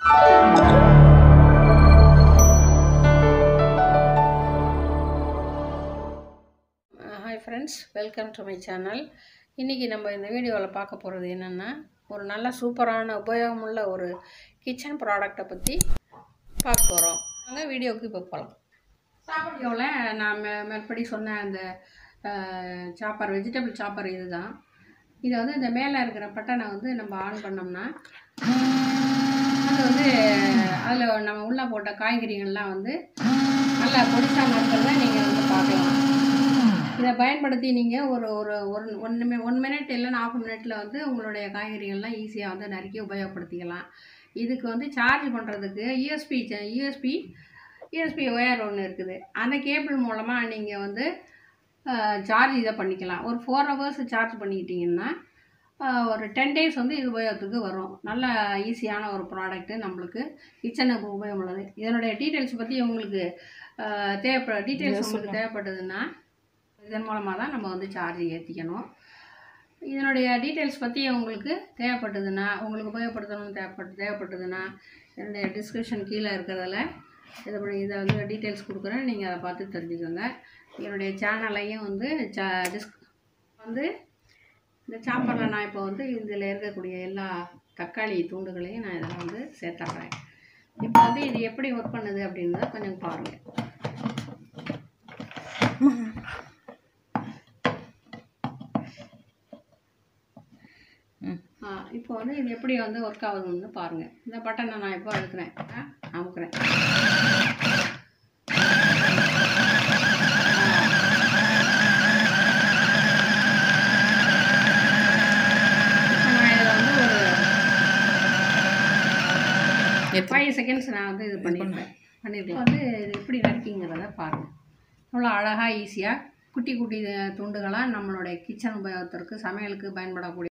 hi friends welcome to my channel இன்றைக்கி நம்ம இந்த வீடியோவில் பார்க்க போகிறது என்னென்னா ஒரு நல்ல சூப்பரான உபயோகமுள்ள ஒரு கிச்சன் ப்ராடக்டை பற்றி பார்க்க போகிறோம் நாங்கள் வீடியோவுக்கு இப்போ போகலாம் வீடியோவில் நான் மே மேற்படி சொன்ன அந்த சாப்பர் வெஜிடபிள் சாப்பர் இது தான் இதை வந்து இந்த மேலே இருக்கிற பட்டனை வந்து நம்ம ஆன் பண்ணோம்னா அது வந்து அதில் நம்ம உள்ளே போட்ட காய்கறிகள்லாம் வந்து நல்லா பொடிசாக நறுக்கிறத நீங்கள் வந்து பார்க்கலாம் இதை பயன்படுத்தி நீங்கள் ஒரு ஒரு ஒரு ஒன் மி ஒன் மினிட் இல்லைன்னா ஆஃப் மினிட்டில் வந்து உங்களுடைய காய்கறிகள்லாம் ஈஸியாக வந்து நறுக்கி உபயோகப்படுத்திக்கலாம் இதுக்கு வந்து சார்ஜ் பண்ணுறதுக்கு யூஎஸ்பி யூஎஸ்பி யூஎஸ்பி ஒயர் ஒன்று இருக்குது அந்த கேபிள் மூலமாக நீங்கள் வந்து சார்ஜ் இதை பண்ணிக்கலாம் ஒரு ஃபோர் ஹவர்ஸ் சார்ஜ் பண்ணிக்கிட்டிங்கன்னா ஆஹ், ஒரு டென் டேஸ் வந்து இது உபயோகத்துக்கு வரும் நல்ல ஈஸியான ஒரு ப்ராடக்ட்டு நம்மளுக்கு கிச்சனுக்கு உபயோகமுள்ளது இதனுடைய டீட்டெயில்ஸ் பற்றி உங்களுக்கு ஆஹ், தேவைப்பட டீட்டெயில்ஸ் உங்களுக்கு தேவைப்படுதுன்னா இதன் மூலமாக தான் நம்ம வந்து சார்ஜ் ஏற்றிக்கணும் இதனுடைய டீட்டெயில்ஸ் பற்றி உங்களுக்கு தேவைப்பட்டதுன்னா உங்களுக்கு உபயோகப்படுத்தணும்னு தேவைப்பட்டு தேவைப்பட்டதுன்னா என்னுடைய டிஸ்கிரிப்ஷன் கீழே இருக்கிறதுல இதை படி இதை வந்து டீட்டெயில்ஸ் கொடுக்குறேன் நீங்கள் அதை பார்த்து தெரிஞ்சுக்கோங்க என்னுடைய சேனலையும் வந்து ச டிஸ்க் வந்து இந்த சாப்பரில் நான் இப்போ வந்து இதில் இருக்கக்கூடிய எல்லா தக்காளி தூண்டுகளையும் நான் இதில் வந்து சேர்த்துட்றேன் இப்போ வந்து இது எப்படி ஒர்க் பண்ணுது அப்படின்றத கொஞ்சம் பாருங்கள் ஆ, இப்போ வந்து இது எப்படி வந்து ஒர்க் ஆகுதுன்னு பாருங்கள் இந்த பட்டனை நான் இப்போ அழுக்கிறேன் ஆ, அமுக்குறேன் இப்போ நான் இதில் வந்து ஒரு ஃபைவ் செகண்ட்ஸ் நான் வந்து இது பண்ணியிருப்பேன் பண்ணியிருக்கேன் வந்து இது எப்படி நறுக்கிங்கிறத பாருங்கள் அவ்வளோ அழகாக ஈஸியாக குட்டி குட்டி துண்டுகளாக நம்மளுடைய கிச்சன் உபயோகத்திற்கு சமையலுக்கு பயன்படக்கூடிய